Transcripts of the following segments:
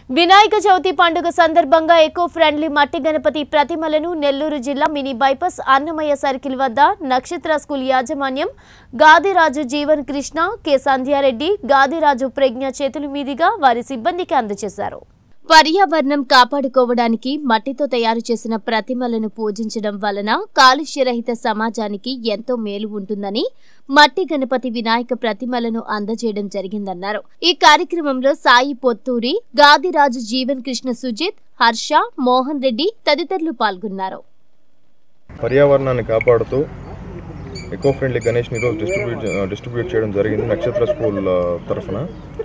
వినాయక చవితి పండుగ సందర్భంగా eco friendly మట్టి గణపతి ప్రతిమలను నెల్లూరు జిల్లా మినీ బైపాస్ అన్నమయ్య సర్కిల్ వద్ద నక్షత్ర స్కూల్ యాజమాన్యం గాదిరాజు జీవన్ కృష్ణ కె సంధ్యారెడ్డి గాదిరాజు ప్రజ్ఞ చేతుల మీదుగా వారి సిబ్బందికి అందజేశారు పర్యావరణం కాపాడుకోవడానికి మట్టితో తయారు చేసిన ప్రతిమలను పూజించడం వలన కాలుష్యరహిత సమాజానికి ఎంతో మేలు ఉంటుందని మట్టి గణపతి వినాయక ప్రతిమలను అందజేయడం జరిగిందన్నారు ఈ కార్యక్రమంలో సాయి పొత్తూరి గాదిరాజు జీవన్ కృష్ణ సుజిత్ హర్ష మోహన్ రెడ్డి తదితరులు పాల్గొన్నారు పర్యావరణాన్ని కాపాడుతూ ఎకో ఫ్రెండ్లీ గణేష్ని ఈరోజు డిస్ట్రిబ్యూట్ డిస్ట్రిబ్యూట్ చేయడం జరిగింది నక్షత్ర స్కూల్ ఆ, తరఫున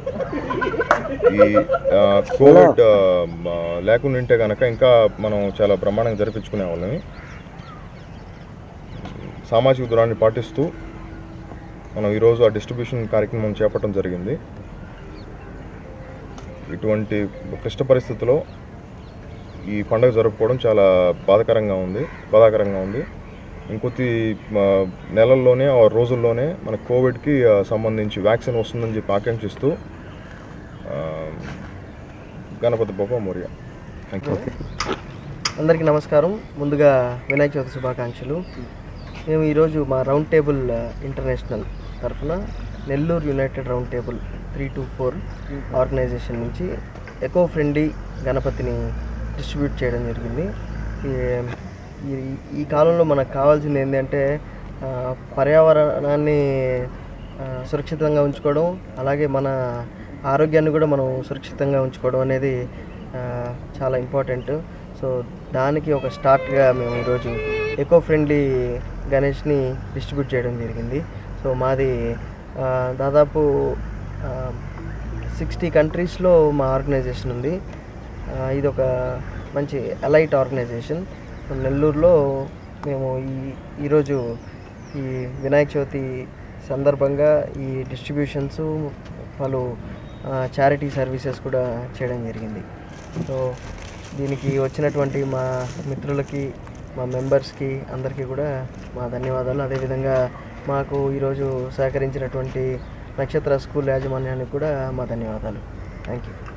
ఈ ఆ, కోవిడ్ ఆ, మ, లేకుండా ఉంటే కనుక ఇంకా మనం చాలా బ్రహ్మాండంగా జరిపించుకునే వాళ్ళని సామాజిక దూరాన్ని పాటిస్తూ మనం ఈరోజు ఆ డిస్ట్రిబ్యూషన్ కార్యక్రమం చేపట్టడం జరిగింది ఇటువంటి క్లిష్ట పరిస్థితుల్లో ఈ పండుగ జరుపుకోవడం చాలా బాధాకరంగా ఉంది బాధాకరంగా ఉంది ఇంకొద్ది ఆ, నెలల్లోనే ఆ రోజుల్లోనే మన కోవిడ్కి ఆ, సంబంధించి వ్యాక్సిన్ వస్తుందని చెప్పి ఆకాంక్షిస్తూ ఆ, గణపతి బొప్ప మోరియా థ్యాంక్ యూ అందరికీ నమస్కారం ముందుగా వినాయక చవితి శుభాకాంక్షలు మేము ఈరోజు మా రౌండ్ టేబుల్ ఇంటర్నేషనల్ తరఫున Nellore united round table three two four organization నుంచి ఎకో ఫ్రెండ్లీ గణపతిని డిస్ట్రిబ్యూట్ చేయడం జరిగింది ఈ- ఈ ఈ కాలంలో మనకు కావాల్సింది ఏంటంటే ఆ, పర్యావరణాన్ని ఆ, సురక్షితంగా ఉంచుకోవడం అలాగే మన ఆరోగ్యాన్ని కూడా మనం సురక్షితంగా ఉంచుకోవడం అనేది ఆ, చాలా ఇంపార్టెంట్ సో దానికి ఒక స్టార్ట్గా మేము ఈరోజు ఎకో ఫ్రెండ్లీ గణేష్ని డిస్ట్రిబ్యూట్ చేయడం జరిగింది సో మాది ఆ, దాదాపు సిక్స్టీ కంట్రీస్లో మా ఆర్గనైజేషన్ ఉంది ఆ, ఇది ఒక మంచి అలైట్ ఆర్గనైజేషన్ సో నెల్లూరులో మేము ఈ ఈరోజు ఈ వినాయక చవితి సందర్భంగా ఈ డిస్ట్రిబ్యూషన్స్ పలు చారిటీ సర్వీసెస్ కూడా చేయడం జరిగింది సో దీనికి వచ్చినటువంటి మా మిత్రులకి మా మెంబర్స్కి అందరికీ కూడా మా ధన్యవాదాలు అదేవిధంగా మాకు ఈరోజు సహకరించినటువంటి నక్షత్ర స్కూల్ యాజమాన్యానికి కూడా మా ధన్యవాదాలు థ్యాంక్ యూ